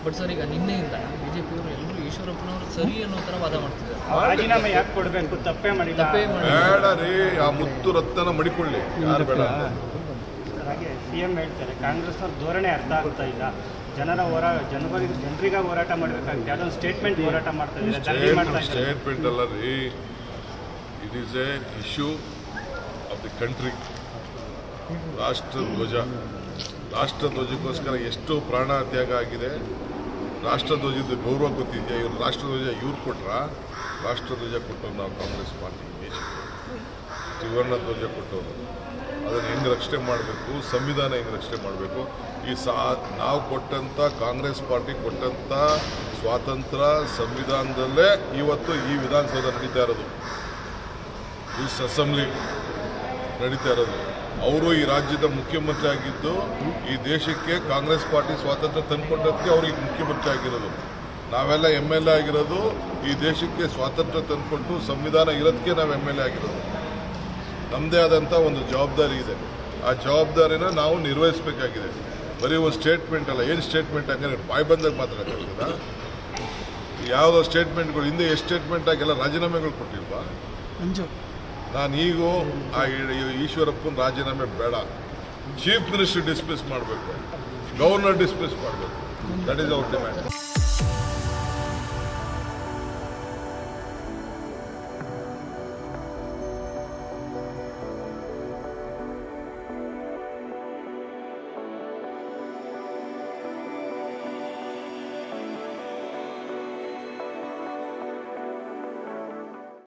But sir ಈಗ ನಿನ್ನೆಯಿಂದ ಬಿಜೆಪಿಯವರು ಎಲ್ಲರೂ ಈಶ್ವರಪ್ಪನವರು ಸರಿ ಅನ್ನೋ ಥರ ವಾದ ಮಾಡ್ತಿದ್ದಾರೆ ರಾಜೀನಾಮೆ ಯಾಕೆ ಕೊಡಬೇಕು ತಪ್ಪೇ ಮಾಡಿಲ್ಲ ತಪ್ಪೇ ಮಾಡಿ ಬೇಡ ರೀ ಆ ಮುತ್ತು ರತ್ನ ಮಡಿಕೊಳ್ಳಿ ಯಾರು ಬೇಡ ಅಂತ. ಹಾಗೆ ಸಿ ಎಂ ಹೇಳ್ತಾರೆ ಕಾಂಗ್ರೆಸ್ ಅವ್ರ ಧೋರಣೆ ಅರ್ಥ ಆಗ್ತಾ ಇಲ್ಲ ಜನರ ಹೋರಾಟ ಜನರಿಗೆ ಜನರಿಗೆ ಹೋರಾಟ ಮಾಡಬೇಕಾಗುತ್ತೆ ಯಾವುದೋ ಒಂದು ಸ್ಟೇಟ್ಮೆಂಟ್ ಹೋರಾಟ ಮಾಡ್ತಾ ಇದ್ದಾರೆ ದಂಗೆ ಮಾಡ್ತಾ ಇದ್ದಾರೆ ಸ್ಟೇಟ್ಮೆಂಟ್ ಅಲ್ಲ ರೀ it is a issue of the country ರಾಷ್ಟ್ರ ಧ್ವಜ ರಾಷ್ಟ್ರ ಧ್ವಜಕ್ಕೋಸ್ಕರ ಎಷ್ಟು ಪ್ರಾಣ ತ್ಯಾಗ ಆಗಿದೆ ರಾಷ್ಟ್ರ ಧ್ವಜದ ಗೌರವ ಗೊತ್ತಿದೆಯಾ ಇವ್ರು ರಾಷ್ಟ್ರ ಧ್ವಜ ಇವ್ರು ಕೊಟ್ರ ರಾಷ್ಟ್ರ ಧ್ವಜ ಕೊಟ್ಟರು ನಾವು ಕಾಂಗ್ರೆಸ್ ಪಾರ್ಟಿ ದೇಶಕ್ಕೆ ತ್ರಿವರ್ಣ ಧ್ವಜ ಕೊಟ್ಟವರು ಅದನ್ನು ಹೆಂಗೆ ರಕ್ಷಣೆ ಮಾಡಬೇಕು ಸಂವಿಧಾನ ಹೆಂಗೆ ರಕ್ಷಣೆ ಮಾಡಬೇಕು ಈ ಸಾ ನಾವು ಕೊಟ್ಟಂಥ ಕಾಂಗ್ರೆಸ್ ಪಾರ್ಟಿ ಕೊಟ್ಟಂಥ ಸ್ವಾತಂತ್ರ್ಯ ಸಂವಿಧಾನದಲ್ಲೇ ಇವತ್ತು ಈ ವಿಧಾನಸೌಧ ನಡೀತಾ ಇರೋದು ಈ ಅಸೆಂಬ್ಲಿ ನಡೀತಾ ಇರೋದು ಅವರು ಈ ರಾಜ್ಯದ ಮುಖ್ಯಮಂತ್ರಿ ಆಗಿದ್ದು ಈ ದೇಶಕ್ಕೆ ಕಾಂಗ್ರೆಸ್ ಪಾರ್ಟಿ ಸ್ವಾತಂತ್ರ್ಯ ತಂದುಕೊಟ್ಟದಕ್ಕೆ ಅವ್ರಿಗೆ ಮುಖ್ಯಮಂತ್ರಿ ಆಗಿರೋದು ನಾವೆಲ್ಲ ಎಮ್ ಎಲ್ ಎ ಆಗಿರೋದು ಈ ದೇಶಕ್ಕೆ ಸ್ವಾತಂತ್ರ್ಯ ತಂದುಕೊಟ್ಟು ಸಂವಿಧಾನ ಇರೋದಕ್ಕೆ ನಾವು ಎಮ್ ಎಲ್ ಎ ಆಗಿರೋದು ನಮ್ಮದೇ ಆದಂಥ ಒಂದು ಜವಾಬ್ದಾರಿ ಇದೆ ಆ ಜವಾಬ್ದಾರಿನ ನಾವು ನಿರ್ವಹಿಸಬೇಕಾಗಿದೆ ಬರೀ ಒಂದು ಸ್ಟೇಟ್ಮೆಂಟ್ ಅಲ್ಲ ಏನು ಸ್ಟೇಟ್ಮೆಂಟ್ ಹಂಗಾರೆ ಬಾಯಿ ಬಂದಾಗ ಮಾತಾಡೋಕ್ಕಾಗ್ತದ ಯಾವುದೋ ಸ್ಟೇಟ್ಮೆಂಟ್ಗಳು ಹಿಂದೆ ಎಷ್ಟು ಸ್ಟೇಟ್ಮೆಂಟ್ ಆಗೆಲ್ಲ ರಾಜೀನಾಮೆಗಳು ಕೊಟ್ಟಿಲ್ವಾ ನಾನು ಈಗೂ ಆ ಈ- ಈಶ್ವರಪ್ಪನ ರಾಜೀನಾಮೆ ಬೇಡ ಚೀಫ್ ಮಿನಿಸ್ಟರ್ ಡಿಸ್ಮಿಸ್ ಮಾಡಬೇಕು ಗವರ್ನರ್ ಡಿಸ್ಮಿಸ್ ಮಾಡಬೇಕು ದಟ್ ಈಸ್ ಅವರ್ ಡಿಮ್ಯಾಂಡ್